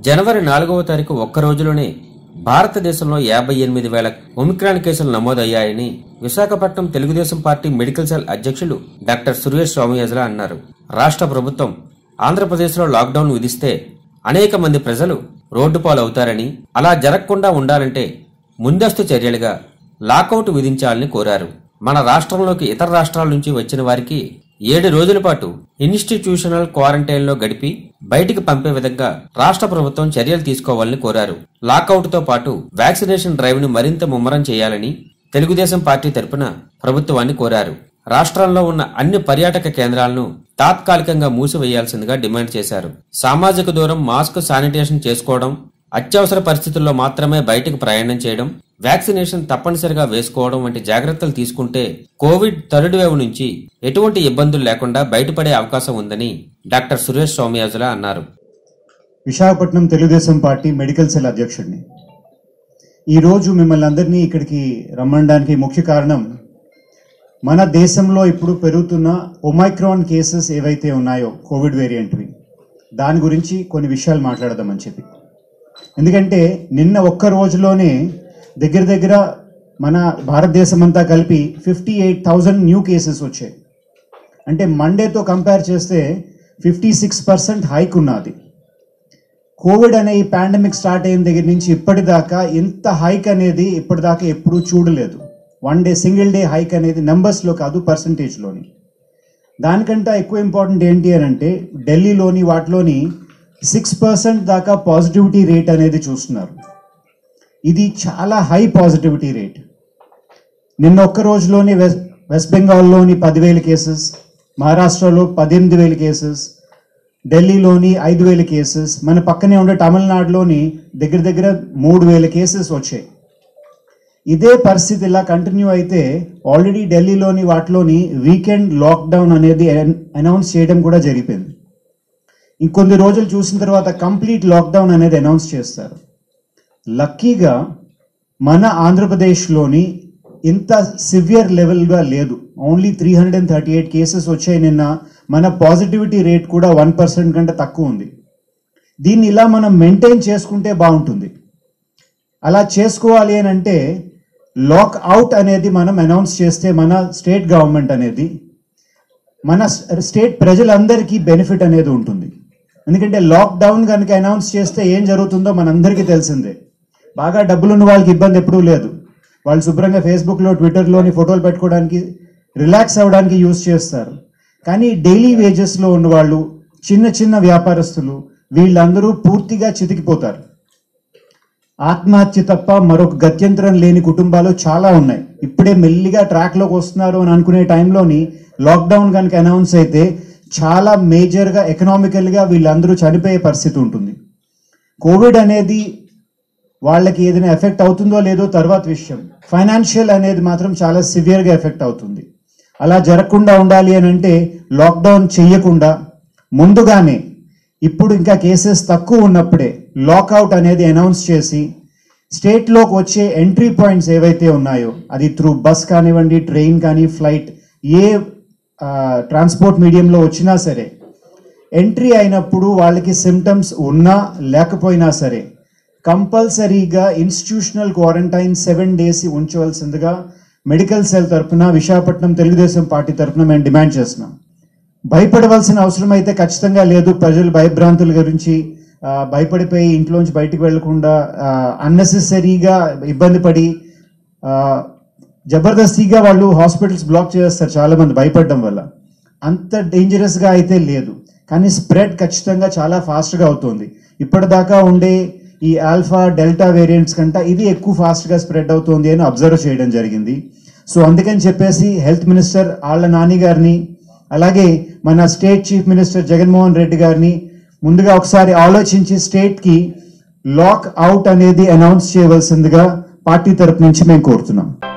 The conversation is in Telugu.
జనవరి నాలుగవ తారీఖు ఒక్క రోజులోనే భారతదేశంలో యాభై ఎనిమిది వేల ఒమిక్రాన్ కేసులు నమోదయ్యాయని Visakhapatnam Telugu Desam party medical cell అధ్యక్షులు డాక్టర్ సురేష్ సోమయాజుల అన్నారు రాష్ట్ర ప్రభుత్వం ఆంధ్రప్రదేశ్లో లాక్డౌన్ విధిస్తే అనేక మంది ప్రజలు రోడ్డు పాలవుతారని అలా జరగకుండా ఉండాలంటే ముందస్తు చర్యలుగా లాకౌట్ విధించాలని కోరారు మన రాష్ట్రంలోకి ఇతర రాష్ట్రాల నుంచి వచ్చిన వారికి ఏడు రోజుల పాటు ఇన్స్టిట్యూషనల్ క్వారంటైన్లో గడిపి బయటికి పంపే విధంగా రాష్ట్ర ప్రభుత్వం చర్యలు తీసుకోవాలని కోరారు లాకౌట్తో పాటు వ్యాక్సినేషన్ డ్రైవ్ను మరింత ముమ్మరం చేయాలని తెలుగుదేశం పార్టీ తరపున ప్రభుత్వాన్ని కోరారు రాష్ట్రంలో ఉన్న అన్ని పర్యాటక కేంద్రాలను తాత్కాలికంగా మూసివేయాల్సిందిగా డిమాండ్ చేశారు సామాజిక దూరం మాస్క్ శానిటేషన్ చేసుకోవడం అత్యవసర పరిస్థితుల్లో మాత్రమే బయటకు ప్రయాణం చేయడం వ్యాక్సినేషన్ తప్పనిసరిగా వేసుకోవడం వంటి జాగ్రత్తలు తీసుకుంటే కోవిడ్ థర్డ్ వేవ్ నుంచి ఎటువంటి ఇబ్బందులు లేకుండా బయటపడే అవకాశం ఉందని డాక్టర్ సురేష్ సోమయాజుల అన్నారు Visakhapatnam Telugu Desam party medical cell అధ్యక్షుడిని ఈరోజు మిమ్మల్ని అందరినీ ఇక్కడికి రమ్మడానికి ముఖ్య కారణం మన దేశంలో ఇప్పుడు పెరుగుతున్న ఒమైక్రాన్ కేసెస్ ఏవైతే ఉన్నాయో కోవిడ్ వేరియంట్వి దాని గురించి కొన్ని విషయాలు మాట్లాడదామని చెప్పి ఎందుకంటే నిన్న ఒక్క రోజులోనే దగ్గర దగ్గర మన భారతదేశం అంతా కలిపి fifty eight thousand new cases వచ్చాయి అంటే మండేతో కంపేర్ చేస్తే ఫిఫ్టీ సిక్స్ పర్సెంట్ హైక్ ఉన్నది కోవిడ్ అనే ఈ పాండమిక్ స్టార్ట్ అయిన దగ్గర నుంచి ఇప్పటిదాకా ఇంత హైక్ అనేది ఇప్పటిదాకా ఎప్పుడూ చూడలేదు one day single day hike అనేది నెంబర్స్లో కాదు పర్సంటేజ్లోని దానికంటే ఎక్కువ ఇంపార్టెంట్ ఏంటి అని అంటే ఢిల్లీలోని వాటిలోని సిక్స్ పర్సెంట్ దాకా పాజిటివిటీ రేట్ అనేది చూస్తున్నారు ఇది చాలా హై పాజిటివిటీ రేట్ నిన్న ఒక్క రోజులోనే వెస్ట్ వెస్ట్ బెంగాల్లోని పదివేల కేసెస్ మహారాష్ట్రలో పద్దెనిమిది వేల కేసెస్ ఢిల్లీలోని ఐదు వేల కేసెస్ మన పక్కనే ఉండే తమిళనాడులోని దగ్గర దగ్గర మూడు వేల కేసెస్ వచ్చాయి ఇదే పరిస్థితి ఇలా కంటిన్యూ అయితే ఆల్రెడీ ఢిల్లీలోని వాటిలోని వీకెండ్ లాక్డౌన్ అనేది అనౌన్స్ చేయడం కూడా జరిగిపోయింది ఇంకొన్ని రోజులు చూసిన తర్వాత కంప్లీట్ లాక్డౌన్ అనేది అనౌన్స్ చేస్తారు లక్కీగా మన ఆంధ్రప్రదేశ్లోని ఇంత సివియర్ లెవెల్గా లేదు only three hundred and thirty eight cases వచ్చాయి నిన్న మన పాజిటివిటీ రేట్ కూడా వన్ పర్సెంట్ కంటే తక్కువ ఉంది దీన్ని ఇలా మనం మెయింటైన్ చేసుకుంటే బాగుంటుంది అలా చేసుకోవాలి అని అంటే లాక్ అవుట్ అనేది మనం అనౌన్స్ చేస్తే మన స్టేట్ గవర్నమెంట్ అనేది మన స్టేట్ ప్రజలందరికీ బెనిఫిట్ అనేది ఉంటుంది ఎందుకంటే లాక్డౌన్ కనుక అనౌన్స్ చేస్తే ఏం జరుగుతుందో మనందరికీ తెలిసిందే బాగా డబ్బులున్న వాళ్ళకి ఇబ్బంది ఎప్పుడూ లేదు వాళ్ళు శుభ్రంగా ఫేస్బుక్లో ట్విట్టర్లోని ఫోటోలు పెట్టుకోవడానికి రిలాక్స్ అవ్వడానికి యూస్ చేస్తారు కానీ డైలీ వేజెస్లో ఉన్న వాళ్ళు చిన్న చిన్న వ్యాపారస్తులు వీళ్ళందరూ పూర్తిగా చితికిపోతారు ఆత్మహత్య తప్ప మరొక గత్యంతరం లేని కుటుంబాలు చాలా ఉన్నాయి ఇప్పుడే మెల్లిగా ట్రాక్లోకి వస్తున్నారు అని అనుకునే టైంలోని లాక్డౌన్ కనుక అనౌన్స్ అయితే చాలా మేజర్గా ఎకనామికల్గా వీళ్ళందరూ చనిపోయే పరిస్థితి ఉంటుంది కోవిడ్ అనేది వాళ్ళకి ఏదైనా ఎఫెక్ట్ అవుతుందో లేదో తర్వాత విషయం ఫైనాన్షియల్ అనేది మాత్రం చాలా సివియర్గా ఎఫెక్ట్ అవుతుంది అలా జరగకుండా ఉండాలి అని అంటే లాక్డౌన్ చెయ్యకుండా ముందుగానే ఇప్పుడు ఇంకా కేసెస్ తక్కువ ఉన్నప్పుడే లాకౌట్ అనేది అనౌన్స్ చేసి స్టేట్లోకి వచ్చే ఎంట్రీ పాయింట్స్ ఏవైతే ఉన్నాయో అది త్రూ బస్ కానివ్వండి ట్రైన్ కానీ ఫ్లైట్ ఏ ట్రాన్స్పోర్ట్ మీడియంలో వచ్చినా సరే ఎంట్రీ అయినప్పుడు వాళ్ళకి సిమ్టమ్స్ ఉన్నా లేకపోయినా సరే కంపల్సరీగా ఇన్స్టిట్యూషనల్ క్వారంటైన్ సెవెన్ డేస్ ఉంచవలసిందిగా మెడికల్ సెల్ తరఫున విశాఖపట్నం తెలుగుదేశం పార్టీ తరఫున మేము డిమాండ్ చేస్తున్నాం భయపడవలసిన అవసరం అయితే ఖచ్చితంగా లేదు ప్రజలు భయభ్రాంతుల గురించి ఆ, భయపడిపోయి ఇంట్లోంచి బయటకు వెళ్లకుండా అన్నెసెసరీగా ఇబ్బంది పడి ఆ, జబర్దస్తిగా వాళ్ళు హాస్పిటల్స్ బ్లాక్ చేస్తారు చాలా మంది భయపడడం వల్ల అంత డేంజరస్గా అయితే లేదు కానీ స్ప్రెడ్ ఖచ్చితంగా చాలా ఫాస్ట్గా అవుతుంది ఇప్పటిదాకా ఉండే ఈ ఆల్ఫా డెల్టా వేరియంట్స్ కంటే ఇది ఎక్కువ ఫాస్ట్గా స్ప్రెడ్ అవుతుంది అని అబ్జర్వ్ చేయడం జరిగింది సో అందుకని చెప్పేసి హెల్త్ మినిస్టర్ ఆళ్ళ నాని గారిని అలాగే మన state chief minister Jaganmohan Reddy గారిని ముందుగా ఒకసారి ఆలోచించి స్టేట్కి లాక్ అవుట్ అనేది అనౌన్స్ చేయవలసిందిగా పార్టీ తరపు నుంచి మేము కోరుతున్నాం